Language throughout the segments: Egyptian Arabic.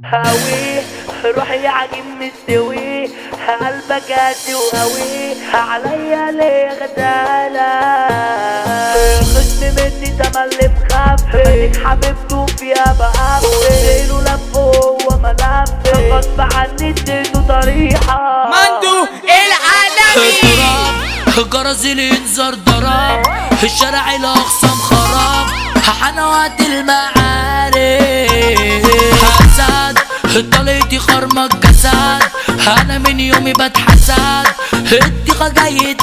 هاوي روحي عجين مستوي قلبك قاسي وقوي عليا ليه غدالة خصم مني تملي مخفي حبيبته فيها بقفل له لف هو ملف غصب عني اديته طريحة مندو العالمي ضرب جرس الانذار ضرب الشارع الاقسام خراب حنوات المعارف حسد طليتي خرمك جسد انا من يومي بتحسد الدقة جاي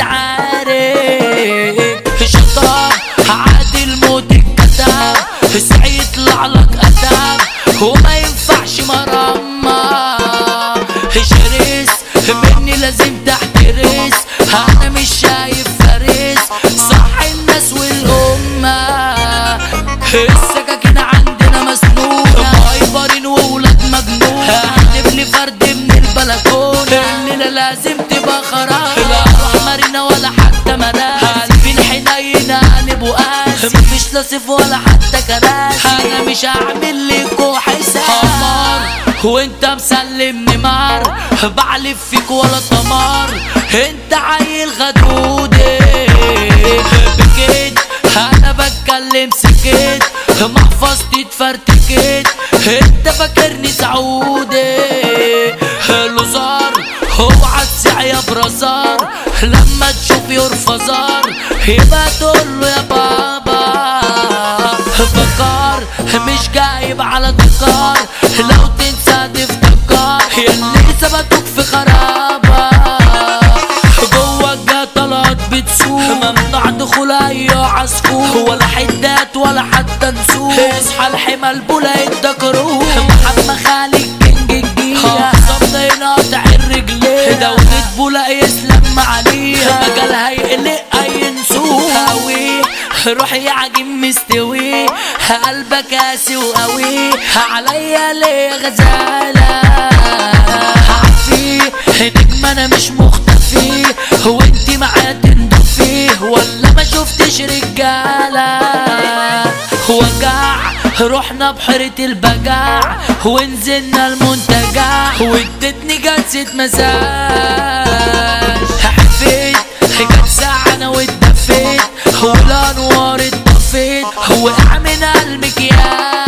تعارف شطاب عادي الموت الكتاب سعي يطلع لك اداب وما ينفعش مرمى شريس مني لازم تحترس انا مش شايف فارس صح الناس والامه السكاكين عندنا مسنونه هايبرين وولاد مجنونه هكتب لي فرد من البلكونه الليله لازم تبقى خراب لا روح مارينا ولا حتى مراسي قلبي حنين قلب قاسي مفيش لا سيف ولا حتى كراسي انا مش هعمل لكوا حساب حمار وانت مسلمني مار بعلف فيك ولا طمار انت عيل غدودي بكيت انا بتكلم سكت محفظتي اتفرتكت انت فاكرني سعودي لوزار اوعى تسع يا برازار لما تشوف يرفزار يبقى تقول له يا بابا فكار مش جايب على دكار لو تنسى تفتكر يا اللي ثبتوك في خرابة جوه الجا طلعت بتسوق ممنوع دخول اي عصفور ولا حدات ولا حتى نسوق اصحى الحمى البولا الدكروه محمد خالد كينج الجيلة صبنا قاطع الرجلين دولة بولا يسلم عليها مجال هيقلق اي نسوق هاوي روحي يا عجين مستوي قلبك قاسي وقوي عليا ليه غزالة عفي نجم انا مش مختفي وانتي معايا تندفي ولا ما شفتش رجالة وجع رحنا بحيرة البجاع ونزلنا المنتجع وادتني جلسة مساج حفيت جت ساعة انا واتدفيت والانوار اتطفيت وقع من المكياج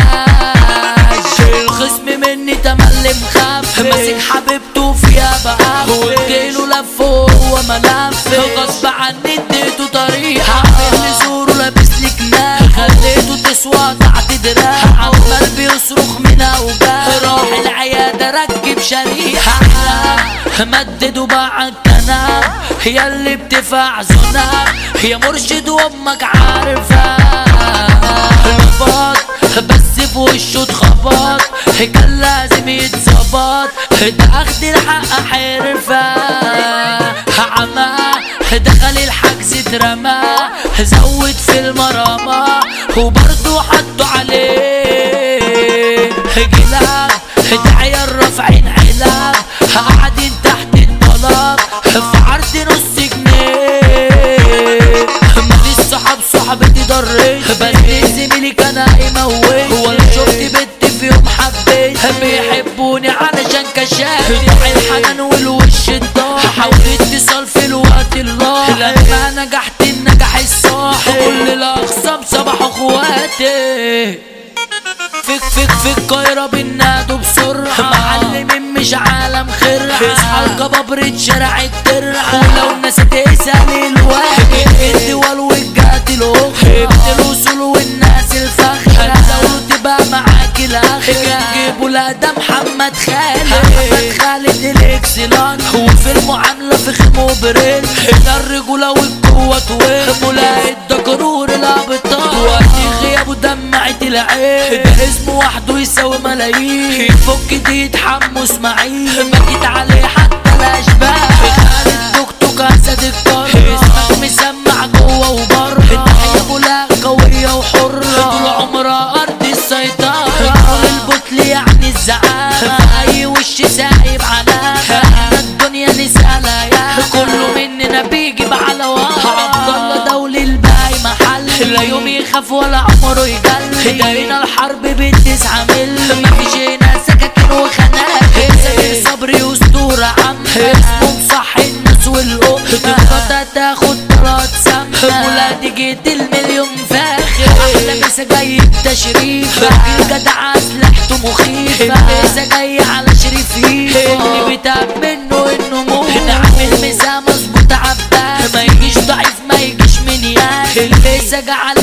الخصم مني تملي مخفي ماسك حبيبته فيها بقى واديله لف وهو ملف غصب عني اديته طريقة عامل زوره لابس لي كناح خليته تسوى تحت دراع عمال بيصرخ من اوجاع راح العيادة ركب شريحة مدد وباع الكناب هي اللي بتفع زناب هي مرشد وامك عارفة الباط بس في وشه اتخبط كان لازم يتظبط ده اخد الحق حرفة عمى دخل الحجز اترمى زود في المرامى وبرضه حطوا عليه جلاب دعية رافعين علاب قاعدين تحت الطلب في عرض نص جنيه ماليش صحاب صحبتي ضريت بس زميلي كان هيموت ولا شفت بنت في يوم حبيت بيحبوني علشان كشاف دعي الحنان والوش الضاح حاول اتصال في الوقت الله لما نجحت النجاح الصاح كل الاخصام صباح اخواتي فيك فيك في القاهرة بنادوا بسرعة معلمين مش عالم خرعة اصحى الكبابرة شارع الترعة ولو الناس تسأل الواحد الدول والجهات الأخرى الوصول والناس الفخرة هتزود تبقى معاك الآخرة جيبوا لا ده محمد خالد محمد خالد الإكسلان وفي المعاملة في خيمه بريل ده الرجولة والقوة تويل ملاقي الدكرور الأبطال وقت غيابه دمعت العين ده اسمه وحده يساوي ملايين يفك دي يتحموا اسماعيل مجيت عليه حتى الاشباح خالد توك توك اسد القرن اسمك مسمع جوه وبره التحية كلها قوية وحرة طول عمرها ارض السيطرة كل البطل يعني الزعامة اي وش سايب علامة احنا الدنيا نسألها يا كله مننا بيجي على عبد الله دولي الباقي محل لا يوم يخاف ولا عمره يجل دارينا الحرب بالتسعة مل مفيش هنا سكاكين شريف راجل جدع اسلحته مخيفة النسا جاي على شريفين اللي بتعب منه انه موت نعمل مسا مظبوط عباس ما يجيش ضعيف ما يجيش مليان النسا جعل